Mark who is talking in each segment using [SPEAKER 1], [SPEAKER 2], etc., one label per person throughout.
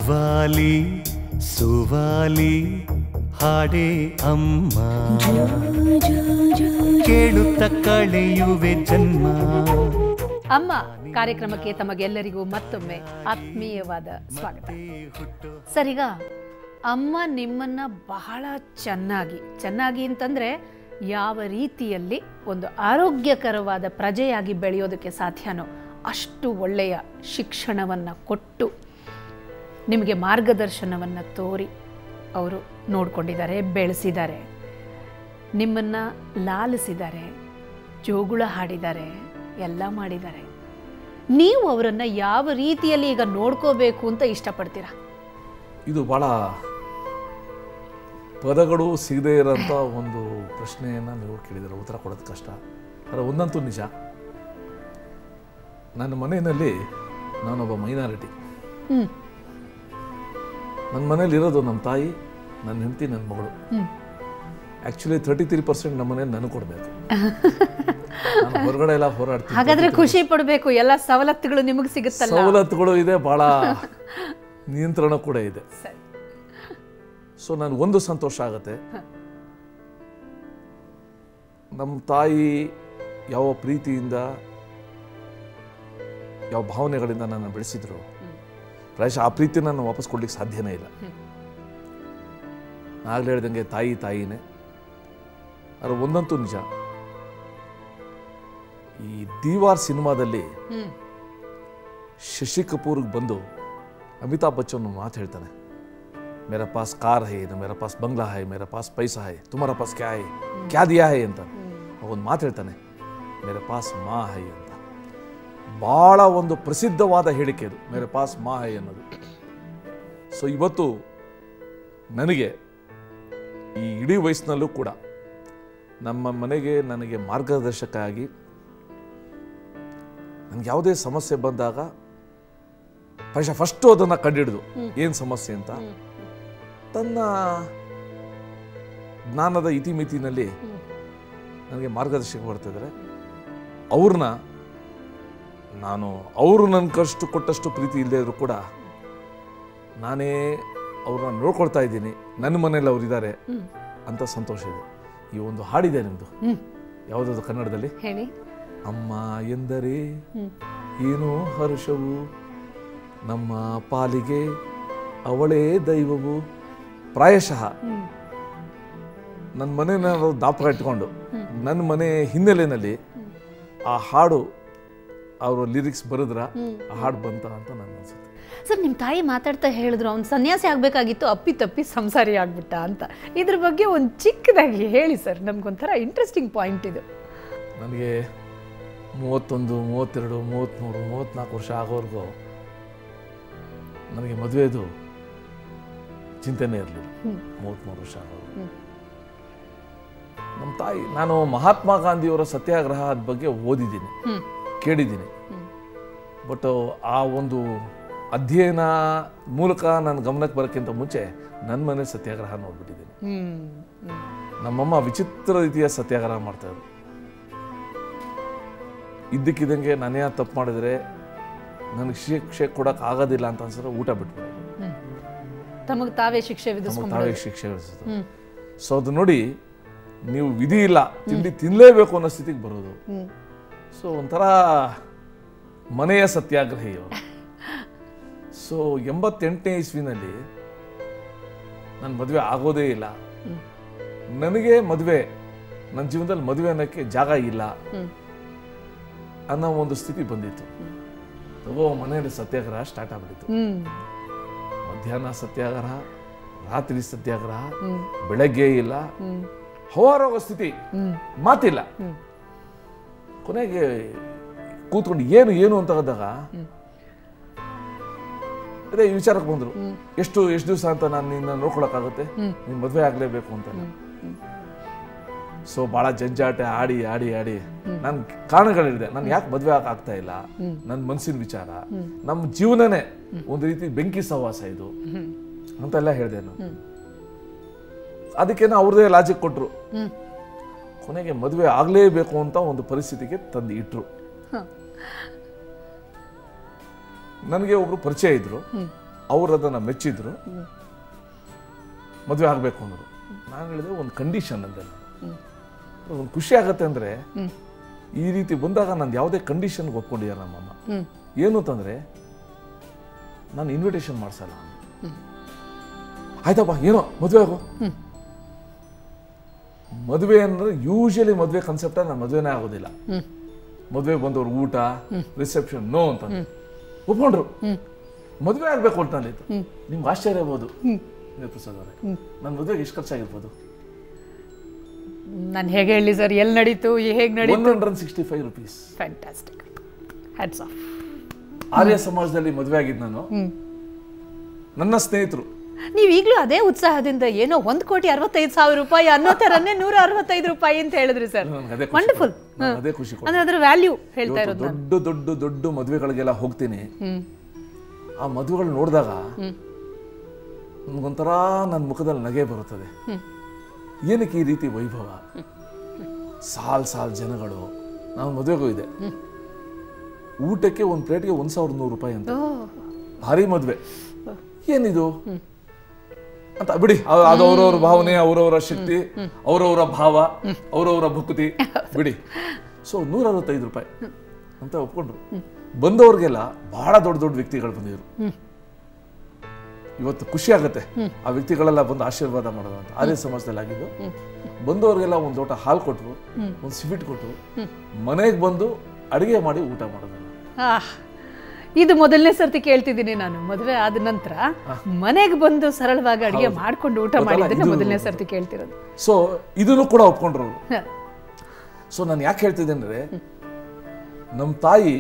[SPEAKER 1] ವಾಲಿ ಸುವಾಲಿ ಹಾಡೇ ಅಮ್ಮ ಕೇಳುತ್ತ ಕಳೆಯುವೆ ಜನ್ಮ
[SPEAKER 2] ಅಮ್ಮ ಕಾರ್ಯಕ್ರಮಕ್ಕೆ ತಮಗೆಲ್ಲರಿಗೂ ಮತ್ತೊಮ್ಮೆ ಆತ್ಮೀಯವಾದ ಸ್ವಾಗತ ಸರ್ ಈಗ ಅಮ್ಮ ನಿಮ್ಮನ್ನ ಬಹಳ ಚೆನ್ನಾಗಿ ಚೆನ್ನಾಗಿ ಅಂತಂದ್ರೆ ಯಾವ ರೀತಿಯಲ್ಲಿ ಒಂದು ಆರೋಗ್ಯಕರವಾದ ಪ್ರಜೆಯಾಗಿ ಬೆಳೆಯೋದಕ್ಕೆ ಸಾಧ್ಯನೋ ಅಷ್ಟು ಒಳ್ಳೆಯ ಶಿಕ್ಷಣವನ್ನು ಕೊಟ್ಟು ನಿಮಗೆ ಮಾರ್ಗದರ್ಶನವನ್ನು ತೋರಿ ಅವರು ನೋಡ್ಕೊಂಡಿದ್ದಾರೆ ಬೆಳೆಸಿದ್ದಾರೆ ನಿಮ್ಮನ್ನು ಲಾಲಿಸಿದ್ದಾರೆ ಜೋಗುಳ ಹಾಡಿದ್ದಾರೆ ಎಲ್ಲ ಮಾಡಿದ್ದಾರೆ ನೀವು ಅವರನ್ನು ಯಾವ ರೀತಿಯಲ್ಲಿ ಈಗ ನೋಡ್ಕೋಬೇಕು ಅಂತ ಇಷ್ಟಪಡ್ತೀರಾ
[SPEAKER 3] ಇದು ಭಾಳ ಪದಗಳು ಸಿಗದೇ ಇರೋಂಥ ಒಂದು ಪ್ರಶ್ನೆಯನ್ನು ನೀವು ಕೇಳಿದರೆ ಉತ್ತರ ಕೊಡೋದು ಕಷ್ಟ ಆದರೆ ಒಂದಂತೂ ನಿಜ ನನ್ನ ಮನೆಯಲ್ಲಿ ನಾನೊಬ್ಬ ಮೈನಾರಿಟಿ
[SPEAKER 2] ಹ್ಮ್
[SPEAKER 3] ನನ್ನ ಮನೇಲಿ ಇರೋದು ನಮ್ಮ ತಾಯಿ ನನ್ನ ಹೆಂಡತಿ ನನ್ನ ಮಗಳು
[SPEAKER 2] hmm
[SPEAKER 3] actually thirty three percent ನಮ್ಮ ಮನೇಲಿ ನನಗೆ ಕೊಡಬೇಕು ನಾನು ಹೊರಗಡೆ ಎಲ್ಲ ಹೋರಾಡ್ತೀನಿ
[SPEAKER 2] ಹಾಗಾದ್ರೆ ಖುಷಿ ಪಡಬೇಕು ಎಲ್ಲ ಸವಲತ್ತುಗಳು ನಿಮಗೆ ಸಿಗುತ್ತಲ್ಲ
[SPEAKER 3] ಸವಲತ್ತುಗಳು ಇದೆ ಭಾಳ ನಿಯಂತ್ರಣ ಕೂಡ ಇದೆ
[SPEAKER 2] ಸರಿ
[SPEAKER 3] ಸೊ ನನಗೆ ಒಂದು ಸಂತೋಷ ಆಗುತ್ತೆ ನಮ್ಮ ತಾಯಿ ಯಾವ ಪ್ರೀತಿಯಿಂದ ಯಾವ ಭಾವನೆಗಳಿಂದ ನನ್ನ ಬೆಳೆಸಿದ್ರು ಪ್ರಾಯಶಃ ಆ ಪ್ರೀತಿನ ನಾನು ವಾಪಸ್ ಕೊಡ್ಲಿಕ್ಕೆ ಸಾಧ್ಯನೇ ಇಲ್ಲ ಆಗ್ಲೇ ಹೇಳ್ದಂಗೆ ತಾಯಿ ತಾಯಿನೇ ಆದರೆ ಒಂದಂತೂ ನಿಜ ಈ ದೀವಾರ್ ಸಿನಿಮಾದಲ್ಲಿ
[SPEAKER 2] ಹ್ಮ್
[SPEAKER 3] ಶಶಿ ಕಪೂರ್ಗೆ ಬಂದು ಅಮಿತಾಬ್ ಬಚ್ಚನ್ ಒಂದು ಮಾತು ಹೇಳ್ತಾನೆ ಮೇರಾ ಪಾಸ್ ಕಾರ್ ಹೈ ನ ಮೇರಾ ಪಾಸ್ ಬಂಗ್ಲಾ ಹೈ ಮೇರಾ ಪಾಸ್ ಪೈಸಾ ಹೈ ತುಮಾರ ಪಾಸ್ ಕ್ಯಾ ಹೈ ಕ್ಯಾ ದಿಯಾ ಹೈ ಅಂತ ಒಂದು ಮಾತು ಹೇಳ್ತಾನೆ ಮೇರಾ ಪಾಸ್ ಮಾ ಹೈ ಅಂತ ಭಾಳ ಒಂದು ಪ್ರಸಿದ್ಧವಾದ ಹೇಳಿಕೆ ಅದು ಮೇರೆ ಪಾಸ್ ಮಾ ಹೈ ಅನ್ನೋದು ಸೊ ಇವತ್ತು ನನಗೆ ಈ ಇಡೀ ವಯಸ್ಸಿನಲ್ಲೂ ಕೂಡ ನಮ್ಮ ಮನೆಗೆ ನನಗೆ ಮಾರ್ಗದರ್ಶಕ ಆಗಿ ನನಗೆ ಯಾವುದೇ ಸಮಸ್ಯೆ ಬಂದಾಗ ಪ್ರಾಯಶಃ ಫಸ್ಟು ಅದನ್ನು ಕಂಡಿಡಿದು ಏನು ಸಮಸ್ಯೆ ಅಂತ ತನ್ನ ಜ್ಞಾನದ ಇತಿಮಿತಿನಲ್ಲಿ ನನಗೆ ಮಾರ್ಗದರ್ಶಕ ಬರ್ತಿದ್ದಾರೆ ಅವ್ರನ್ನ ನಾನು ಅವರು ನನ್ನ ಕಷ್ಟು ಕೊಟ್ಟಷ್ಟು ಪ್ರೀತಿ ಇಲ್ಲದೆ ಇದ್ರು ಕೂಡ ನಾನೇ ಅವ್ರನ್ನ ನೋಡ್ಕೊಳ್ತಾ ಇದ್ದೀನಿ ನನ್ನ ಮನೇಲಿ ಅವರಿದ್ದಾರೆ ಅಂತ ಸಂತೋಷ ಇದೆ ಈ ಒಂದು ಹಾಡಿದೆ ನಿಮ್ಮದು
[SPEAKER 2] ಹ್ಮ್
[SPEAKER 3] ಯಾವುದದು ಕನ್ನಡದಲ್ಲಿ
[SPEAKER 2] ಹೇಳಿ
[SPEAKER 3] ಅಮ್ಮ ಎಂದರೆ ಏನೋ ಹರ್ಷವು ನಮ್ಮ ಪಾಲಿಗೆ ಅವಳೇ ದೈವವು ಪ್ರಾಯಶಃ
[SPEAKER 2] ಹ್ಮ್
[SPEAKER 3] ನನ್ನ ಮನೆನ ದಾಪಕ ಇಟ್ಕೊಂಡು ನನ್ನ ಮನೆ ಹಿನ್ನೆಲೆಯಲ್ಲಿ ಆ ಹಾಡು ಅವರು ಲಿರಿಕ್ಸ್ ಬರೆದ್ರ ಆ ಹಾಡು ಬಂತ ಅಂತ ನನ್ನ ಅನ್ಸುತ್ತೆ
[SPEAKER 2] ಸರ್ ನಿಮ್ಮ ತಾಯಿ ಮಾತಾಡ್ತಾ ಹೇಳಿದ್ರು ಅವ್ನು ಸನ್ಯಾಸಿ ಆಗಬೇಕಾಗಿತ್ತು ಅಪ್ಪಿ ತಪ್ಪಿ ಸಂಸಾರಿ ಆಗ್ಬಿಟ್ಟ ಅಂತ ಇದ್ರ ಬಗ್ಗೆ ಒಂದು ಚಿಕ್ಕದಾಗಿ ಹೇಳಿ ಸರ್ ನಮ್ಗೊಂಥರ ಇಂಟ್ರೆಸ್ಟಿಂಗ್ ಪಾಯಿಂಟ್ ಇದು
[SPEAKER 3] ನನಗೆ ಮೂವತ್ತೊಂದು ಮೂವತ್ತೆರಡು ಮೂವತ್ತ್ಮೂರು ಮೂವತ್ತ್ನಾಲ್ಕು ವರ್ಷ ಆಗೋವರೆಗೂ ನನಗೆ ಮದುವೆದು ಚಿಂತೆನೇ ಇರಲಿಲ್ಲ ಮೂವತ್ತ್ಮೂರು ವರ್ಷ ಆಗೋವರೆಗೂ ನಮ್ಮ ತಾಯಿ ನಾನು ಮಹಾತ್ಮ ಗಾಂಧಿಯವರ ಸತ್ಯಾಗ್ರಹದ ಬಗ್ಗೆ ಓದಿದ್ದೀನಿ
[SPEAKER 2] ಹ್ಮ್
[SPEAKER 3] ಕೇಳಿದ್ದೀನಿ ಬಟ್ ಆ ಒಂದು ಅಧ್ಯಯನ ಮೂಲಕ ನನ್ನ ಗಮನಕ್ಕೆ ಬರೋಕ್ಕಿಂತ ಮುಂಚೆ ನನ್ನ ಮನೆ ಸತ್ಯಾಗ್ರಹ ನೋಡ್ಬಿಟ್ಟಿದ್ದೀನಿ
[SPEAKER 2] ಹ್ಮ್ ಹ್ಮ್
[SPEAKER 3] ನಮ್ಮಮ್ಮ ವಿಚಿತ್ರ ರೀತಿಯ ಸತ್ಯಾಗ್ರಹ ಮಾಡ್ತಾಯಿದ್ರು ಇದ್ದಕ್ಕಿದ್ದಂಗೆ ನಾನೇ ತಪ್ಪು ಮಾಡಿದ್ರೆ ನನಗೆ ಶಿಕ್ಷೆ ಕೊಡಕ್ಕೆ ಆಗೋದಿಲ್ಲ ಅಂತ ಅನ್ಸಿದ್ರೆ ಊಟ ಬಿಟ್ಬಿಡೋದು
[SPEAKER 2] ತಮಗೆ ತಾವೇ ಶಿಕ್ಷೆ
[SPEAKER 3] ನಮಗೆ
[SPEAKER 2] ವಿಧಿಸ್ಕೊಂಡ್ಬಿಡೋದು
[SPEAKER 3] ತಾವೇ ಶಿಕ್ಷೆ ವಿಧಿಸೋದು
[SPEAKER 2] ಹ್ಮ್
[SPEAKER 3] ಸೊ ಅದು ನೋಡಿ ನೀವು ವಿಧಿ ಇಲ್ಲ ತಿಂಡಿ ತಿನ್ನಲೇಬೇಕು ಅನ್ನೋ ಸ್ಥಿತಿಗೆ ಬರೋದು
[SPEAKER 2] ಹ್ಮ್
[SPEAKER 3] ಸೊ ಒಂಥರ ಮನೆಯ ಸತ್ಯಾಗ್ರಹಿ ಅವರು ಸೊ ಎಂಬತ್ತೆಂಟನೇ ಇಸ್ವಿನಲ್ಲಿ ನನ್ನ ಮದುವೆ ಆಗೋದೇ ಇಲ್ಲ ನನಗೆ ಮದುವೆ ನನ್ನ ಜೀವನದಲ್ಲಿ ಮದುವೆ ಅನ್ನೋಕ್ಕೆ ಜಾಗ ಇಲ್ಲ
[SPEAKER 2] ಹ್ಮ್
[SPEAKER 3] ಅನ್ನೋ ಒಂದು ಸ್ಥಿತಿ ಬಂದಿತ್ತು ತಗೋ ಮನೆಯಲ್ಲಿ ಸತ್ಯಾಗ್ರಹ ಸ್ಟಾರ್ಟ್ ಆಗ್ಬಿಟ್ಟಿತ್ತು
[SPEAKER 2] ಹ್ಮ್
[SPEAKER 3] ಮಧ್ಯಾಹ್ನ ಸತ್ಯಾಗ್ರಹ ರಾತ್ರಿ ಸತ್ಯಾಗ್ರಹ
[SPEAKER 2] ಹ್ಮ್
[SPEAKER 3] ಬೆಳಗ್ಗೆ ಇಲ್ಲ
[SPEAKER 2] ಹ್ಮ್
[SPEAKER 3] ಹೋರಾಗೋ ಸ್ಥಿತಿ
[SPEAKER 2] ಹ್ಮ್
[SPEAKER 3] ಮಾತಿಲ್ಲ
[SPEAKER 2] ಹ್ಮ್
[SPEAKER 3] ಕೊನೆಗೆ ಕೂತ್ಕೊಂಡು ಏನು ಏನು ಅಂತ ಹೋದಾಗ ಅದೇ ಈ ವಿಚಾರಕ್ಕೆ ಬಂದರು ಎಷ್ಟು ಎಷ್ಟು ದಿವಸ ಅಂತ ನಾನು ನಿನ್ನ ನೋಡ್ಕೊಳಕ್ಕಾಗುತ್ತೆ ನೀನು ಮದುವೆ ಆಗಲೇಬೇಕು ಅಂತ ಸೊ ಭಾಳ ಜಂಜಾಟ ಆಡಿ ಆಡಿ ಆಡಿ ನಾನು ಕಾರಣಗಳಿದೆ ನಾನು ಯಾಕೆ ಮದುವೆ ಆಗ್ತಾ ಇಲ್ಲ ನನ್ನ ಮನಸ್ಸಿನ ವಿಚಾರ ನಮ್ಮ ಜೀವನನೇ ಒಂದು ರೀತಿ ಬೆಂಕಿ ಸಹವಾಸ ಇದು ಅಂತೆಲ್ಲ ಹೇಳಿದೆ ನಾನು ಅದಕ್ಕೇನೋ ಅವ್ರದೇ ಲಾಜಿಕ್ ಕೊಟ್ಟರು
[SPEAKER 2] ಹ್ಮ್
[SPEAKER 3] ಕೊನೆಗೆ ಮದುವೆ ಆಗಲೇಬೇಕು ಅಂತ ಒಂದು ಪರಿಸ್ಥಿತಿಗೆ ತಂದು ಇಟ್ರು
[SPEAKER 2] ಹ.
[SPEAKER 3] ನನಗೆ ಒಬ್ರು ಪರಿಚಯ ಇದ್ರು ಅವ್ರು ಅದನ್ನು ಮೆಚ್ಚಿದ್ರು ಮದುವೆ ಆಗಬೇಕು ಅಂದರು ನಾನು ಹೇಳಿದೆ ಒಂದು ಕಂಡೀಷನ್ ಅಂದೆ ನಾನು ಒಂದು ಖುಷಿ ಆಗತ್ತೆ ಅಂದರೆ ಈ ರೀತಿ ಬಂದಾಗ ನಂದು ಯಾವುದೇ ಕಂಡೀಷನ್ಗೆ ಒಪ್ಕೊಂಡಿದ್ದಾರೆ ನಮ್ಮಮ್ಮ ಏನು ಅಂತಂದರೆ ನಾನು ಇನ್ವಿಟೇಷನ್ ಮಾಡಿಸಲ್ಲ ಆಯ್ತಪ್ಪ ಏನೋ ಮದುವೆ ಆಗು ಮದುವೆ ಅಂದ್ರೆ ಯೂಶಲಿ ಮದುವೆ ಕಾನ್ಸೆಪ್ಟ ನಾನು ಮದುವೆನೇ ಆಗೋದಿಲ್ಲ ಮದುವೆ ಬಂದವ್ರು ಊಟ ರಿಸೆಪ್ಷನ್ ನೋ ಅಂತ ಒಪ್ಕೊಂಡ್ರು ಮದುವೆ ಆಗ್ಬೇಕು ಅಂತ ಅಂದಿತ್ತು ನಿಮ್ಗೆ ಆಶ್ಚರ್ಯ ಆಗ್ಬೋದು ಪ್ರಸಾದ್ ಅವರೇ ನನ್ನ ಮದುವೆಗೆ ಎಷ್ಟು ಖರ್ಚಾಗಿರ್ಬೋದು
[SPEAKER 2] ನಾನು ಹೇಗೆ ಹೇಳಿ ಸರ್ ಎಲ್ಲಿ ನಡೀತು ಹೇಗೆ ನಡೀತು
[SPEAKER 3] one hundred sixty five rupees
[SPEAKER 2] fantastic hats off
[SPEAKER 3] Arya ಸಮಾಜದಲ್ಲಿ ಮದುವೆ ಆಗಿದ್ದು ನಾನು ನನ್ನ ಸ್ನೇಹಿತರು
[SPEAKER 2] ನೀವು ಈಗಲೂ ಅದೇ ಉತ್ಸಾಹದಿಂದ ಏನೋ ಒಂದು ಕೋಟಿ ಅರವತ್ತೈದು ಸಾವಿರ ರೂಪಾಯಿ ಅನ್ನೋ ಥರನೇ ನೂರ ಅರವತ್ತೈದು ರೂಪಾಯಿ ಅಂತ ಹೇಳಿದ್ರಿ ಸರ್
[SPEAKER 3] ನನಗೆ ಅದೇ ಖುಷಿ
[SPEAKER 2] ವಂಡರ್ಫುಲ್
[SPEAKER 3] ಕೊಡ್ತು. ನನಗೆ ಅದೇ ಖುಷಿ ಕೊಡ್ತು.
[SPEAKER 2] ಅಂದ್ರೆ ಅದರ ವ್ಯಾಲ್ಯೂ ಹೇಳ್ತಾ
[SPEAKER 3] ಇವತ್ತು
[SPEAKER 2] ಇರೋದು ನಾನು
[SPEAKER 3] ದೊಡ್ಡ ದೊಡ್ಡ ದೊಡ್ಡ ಮದುವೆಗಳಿಗೆಲ್ಲ ಹೋಗ್ತೀನಿ ಆ ಮದುವೆಗಳು ನೋಡಿದಾಗ ನನಗೊಂಥರ ನನ್ನ ಮುಖದಲ್ಲಿ ನಗೆ ಬರುತ್ತದೆ ಏನಕ್ಕೆ ಈ ರೀತಿ ವೈಭವ ಸಾಲ್ ಸಾಲ್ ಜನಗಳು ನಾನು ಮದುವೆಗೂ ಇದೆ ಊಟಕ್ಕೆ ಒಂದು ಪ್ಲೇಟ್ಗೆ ಒಂದು ಸಾವಿರದ ನೂರು ರೂಪಾಯಿ ಅಂತ
[SPEAKER 2] ಓ
[SPEAKER 3] ಭಾರಿ ಮದುವೆ ಏನಿದು ಅಂತ ಬಿಡಿ ಅ- ಅದು ಅವರವ್ರ ಭಾವನೆ ಅವರವರ ಶಕ್ತಿ ಅವರವರ ಭಾವ ಅವರವರ ಭಕ್ತಿ ಬಿಡಿ ಸೊ ನೂರ ಅರವತ್ತೈದು ರೂಪಾಯಿ ಅಂತ ಒಪ್ಕೊಂಡ್ರು ಬಂದವ್ರಿಗೆಲ್ಲ ಬಹಳ ದೊಡ್ಡ ದೊಡ್ಡ ವ್ಯಕ್ತಿಗಳು ಬಂದಿದ್ರು ಇವತ್ತು ಖುಷಿ ಆಗತ್ತೆ ಆ ವ್ಯಕ್ತಿಗಳೆಲ್ಲ ಬಂದು ಆಶೀರ್ವಾದ ಮಾಡೋದು ಅಂತ ಆರ್ಯ ಸಮಾಜದಲ್ಲಿ ಆಗಿದ್ದು ಬಂದವ್ರಿಗೆಲ್ಲ ಒಂದು ಲೋಟ ಹಾಲು ಕೊಟ್ರು ಒಂದು ಸ್ವೀಟ್ ಕೊಟ್ರು ಮನೆಗೆ ಬಂದು ಅಡಿಗೆ ಮಾಡಿ ಊಟ ಮಾಡೋದು
[SPEAKER 2] ಆಹ್, ಇದು ಮೊದಲನೇ ಸರ್ತಿ ಕೇಳ್ತಿದ್ದೀನಿ ನಾನು ಮದುವೆ ಆದ ನಂತರ ಮನೆಗೆ ಬಂದು ಸರಳವಾಗಿ ಅಡಿಗೆ ಮಾಡ್ಕೊಂಡು ಊಟ
[SPEAKER 3] ಗೊತ್ತಲ್ಲ,
[SPEAKER 2] ಮಾಡಿದ್ದನ್ನ
[SPEAKER 3] ಇದು-
[SPEAKER 2] ಮೊದಲನೇ ಸರ್ತಿ ಕೇಳ್ತಿರೋದು
[SPEAKER 3] ಸೊ ಇದನ್ನು ಕೂಡ ಒಪ್ಕೊಂಡ್ರು ಅವ್ರು.
[SPEAKER 2] ಹ.
[SPEAKER 3] ಸೊ ನಾನು ಯಾಕೆ ಹೇಳ್ತಿದ್ದೆ ಅಂದ್ರೆ ನಮ್ಮ ತಾಯಿ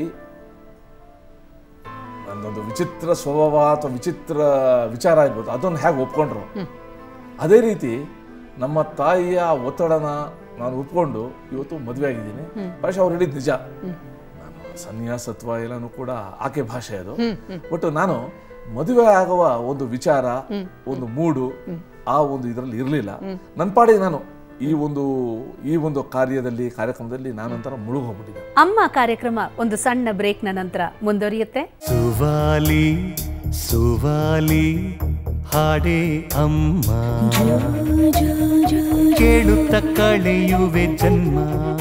[SPEAKER 3] ನನ್ನೊಂದು ವಿಚಿತ್ರ ಸ್ವಭಾವ ಅಥವಾ ವಿಚಿತ್ರ ವಿಚಾರ ಇರ್ಬೋದು ಅದನ್ನು ಹೇಗೆ ಒಪ್ಕೊಂಡ್ರು ಅದೇ ರೀತಿ ನಮ್ಮ ತಾಯಿಯ ಒತ್ತಡನ ನಾನು ಒಪ್ಕೊಂಡು ಇವತ್ತು ಮದುವೆ ಆಗಿದ್ದೀನಿ ಭಾಷೆ ಅವ್ರು ಹೇಳಿದ್ ನಿಜ ನಾನು ಸನ್ಯಾಸತ್ವ ಎಲ್ಲನೂ ಕೂಡ ಆಕೆ ಭಾಷೆ ಅದು ಬಟ್ ನಾನು ಮದುವೆ ಆಗುವ ಒಂದು ವಿಚಾರ ಒಂದು ಮೂಡು ಆ ಒಂದು ಇದರಲ್ಲಿ ಇರಲಿಲ್ಲ ನನ್ನ ಪಾಡಿಗೆ ನಾನು ಈ ಒಂದು ಈ ಒಂದು ಕಾರ್ಯದಲ್ಲಿ ಕಾರ್ಯಕ್ರಮದಲ್ಲಿ ನಾನಂತರ ಮುಳುಗಿ ಹೋಗ್ಬಿಟ್ಟಿದ್ದೆ
[SPEAKER 2] ಅಮ್ಮ ಕಾರ್ಯಕ್ರಮ ಒಂದು ಸಣ್ಣ ಬ್ರೇಕ್ನ ನಂತರ ಮುಂದುವರಿಯುತ್ತೆ
[SPEAKER 1] ಸುವಾಲಿ ಸುವಾಲಿ ಹಾಡೇ ಅಮ್ಮ ಕೇಳುತ್ತ ಕಳೆಯುವೆ ಜನ್ಮ